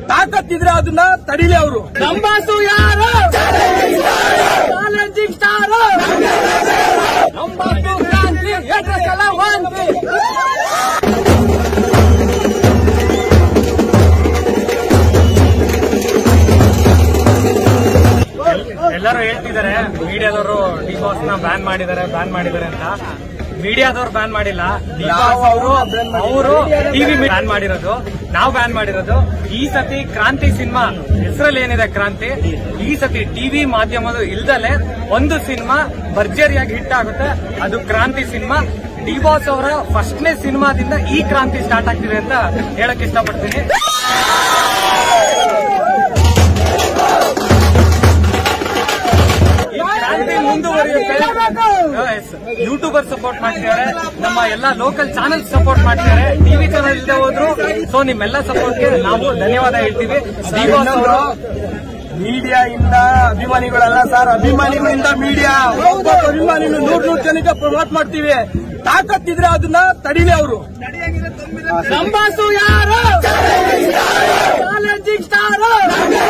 ತಾಕತ್ತಿದ್ರೆ ಅದನ್ನ ತಡಿಲಿ ಅವರು ನಂಬಾಸು ಯಾರು ಚಾಲೆಂಜಿಂಗ್ ಸ್ಟಾರ್ ನಂಬಾಸು ಕ್ರಾಂತಿ ಎಡ್ರೆಸಲ ವಾಂತಿ ಎಲ್ಲರೂ ಹೇಳ್ತಿದ್ದಾರೆ ಮೀಡಿಯಾದವರು ಡಿ ಬಾಸ್ ನ ಬ್ಯಾನ್ ಮಾಡಿದ್ದಾರೆ ಬ್ಯಾನ್ ಮಾಡಿದ್ದಾರೆ ಅಂತ ಮೀಡಿಯಾದವ್ರು ಬ್ಯಾನ್ ಮಾಡಿಲ್ಲ ಡಿ ಬಾಸ್ ಅವರು ಅವರು ಟಿವಿ ಬ್ಯಾನ್ ಮಾಡಿರೋದು ನಾವು ಬ್ಯಾನ್ ಮಾಡಿರೋದು ಈ ಸತಿ ಕ್ರಾಂತಿ ಸಿನಿಮಾ ಹೆಸರಲ್ಲಿ ಏನಿದೆ ಕ್ರಾಂತಿ ಈ ಸತಿ ಟಿವಿ ಮಾಧ್ಯಮದ ಇಲ್ದಲೆ ಒಂದು ಸಿನಿಮಾ ಭರ್ಜರಿಯಾಗಿ ಹಿಟ್ ಆಗುತ್ತೆ ಅದು ಕ್ರಾಂತಿ ಸಿನಿಮಾ ಡಿ ಬಾಸ್ ಅವರ ಫಸ್ಟ್ನೇ ಸಿನಿಮಾದಿಂದ ಈ ಕ್ರಾಂತಿ ಸ್ಟಾರ್ಟ್ ಆಗ್ತಿದೆ ಅಂತ ಹೇಳಕ್ ಇಷ್ಟಪಡ್ತೀನಿ ಈ ಕ್ರಾಂತಿ ಮುಂದುವರಿಯುತ್ತೆ ಯೂಟ್ಯೂಬರ್ ಸಪೋರ್ಟ್ ಮಾಡ್ತಿದ್ದಾರೆ ನಮ್ಮ ಎಲ್ಲಾ ಲೋಕಲ್ ಚಾನೆಲ್ ಸಪೋರ್ಟ್ ಮಾಡ್ತಿದ್ದಾರೆ ಟಿವಿ ಚಾನೆಲ್ ಇಲ್ಲದೆ ಹೋದ್ರು ಸೊ ನಿಮ್ಮೆಲ್ಲ ಸಪೋರ್ಟ್ಗೆ ನಾವು ಧನ್ಯವಾದ ಹೇಳ್ತೀವಿ ಶ್ರೀನಿವಾಸ್ ಅವರು ಮೀಡಿಯಾ ಇಂದ ಅಭಿಮಾನಿಗಳಲ್ಲ ಸರ್ ಅಭಿಮಾನಿಗಳಿಂದ ಮೀಡಿಯಾ ಒಬ್ಬ ಅಭಿಮಾನಿಗಳು ನೂರ್ ನೂರ್ ಜನಕ್ಕೆ ಪ್ರಮೋಟ್ ಮಾಡ್ತೀವಿ ತಾಕತ್ತಿದ್ರೆ ಅದನ್ನ ತಡಿಲಿ ಅವರು ನಂಬಾಸು ಯಾರು ಚಾಲೆಂಜಿಂಗ್ ಸ್ಟಾರ್